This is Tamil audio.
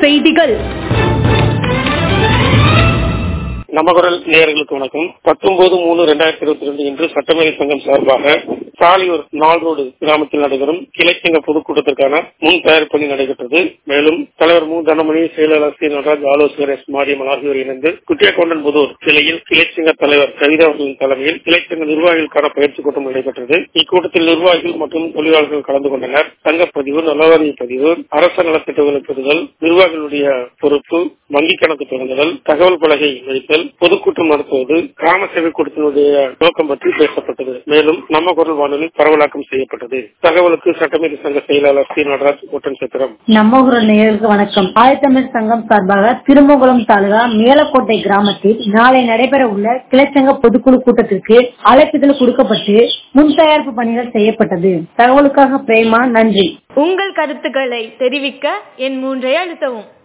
செய்திகள் நமகுரல் நேயர்களுக்கு வணக்கம் பத்தொன்பது மூணு ரெண்டாயிரத்தி இருபத்தி ரெண்டு இன்று சட்டமேதை சங்கம் சார்பாக சாலியூர் நாள் ரோடு கிராமத்தில் நடைபெறும் கிளைச்சங்க பொதுக்கூட்டத்திற்கான முன் தயார் பணி நடைபெற்றது மேலும் தலைவர் மு தனமணி செயலாளர் சி நடராஜ் ஆலோசகர் எஸ் மாரியம்மன் ஆகியோர் இணைந்து குட்டியக்கொண்டன் புதூர் கிளையில் கிளைச்சங்க தலைவர் கவிதா அவர்களின் தலைமையில் கிளைச்சங்க நிர்வாகிகளுக்கான பயிற்சி கூட்டம் நடைபெற்றது இக்கூட்டத்தில் நிர்வாகிகள் மற்றும் தொழிலாளர்கள் கலந்து கொண்டனர் சங்கப்பதிவு நலவாரிய பதிவு அரச நலத்திட்டங்களை பெறுதல் நிர்வாகிகளுடைய பொறுப்பு வங்கி கணக்கு தொடங்குதல் தகவல் பலகை வைத்தல் பொதுக்கூட்டம் நடத்துவது கிராம சேவை கூட்டத்தினுடைய நோக்கம் பற்றி பேசப்பட்டது மேலும் நம்ம குரல் வானொலி பரவலாக்கம் செய்யப்பட்டது தகவலுக்கு சட்டமேதை சங்க செயலாளர் சி நடராஜ் கூட்டம் சத்திரம் நம்ம ஊர் நேயர்களுக்கு வணக்கம் ஆயத்தமிழ் சங்கம் சார்பாக திருமகுளம் தாலுகா மேலக்கோட்டை கிராமத்தில் நாளை நடைபெற உள்ள கிளைச்சங்க பொதுக்குழு கூட்டத்திற்கு அழைப்புதல் கொடுக்கப்பட்டு முன் தயாரிப்பு பணிகள் செய்யப்பட்டது தகவலுக்காக பிரேமா நன்றி உங்கள் கருத்துக்களை தெரிவிக்க என் மூன்றை அழுத்தவும்